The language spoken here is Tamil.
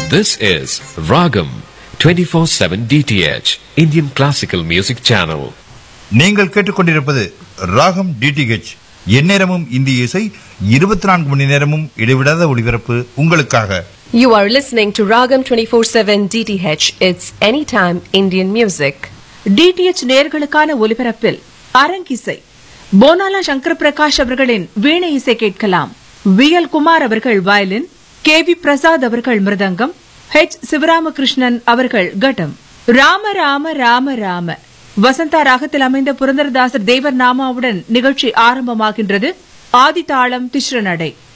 This is Ragam 24/7 DTH Indian Classical Music Channel. நீங்கள் கேட்டுக்கொண்டிருப்பது ராகம் டிடிஹெச் எந்நேரமும் இந்திய இசை இருபத்தி நான்கு மணி நேரமும் இடைவிடாத ஒளிபரப்பு உங்களுக்காக You are listening to Ragam 24/7 DTH. It's anytime Indian music. DTH நேர்களுக்கான ஒலிபரப்பில் அரங்கிசை போனாலா சங்கர் பிரகாஷ் அவர்களின் வீணை இசை கேட்கலாம் வி எல் குமார் அவர்கள் வயலின் கே வி பிரசாத் அவர்கள் மிருதங்கம் ஹெச் சிவராமகிருஷ்ணன் அவர்கள் கட்டம் ராம ராம ராம ராம வசந்தா ராகத்தில் அமைந்த புரந்தரதாசர் தேவர் நாமாவுடன் நிகழ்ச்சி ஆரம்பமாகின்றது ஆதிதாளம் திஸ்ர நடை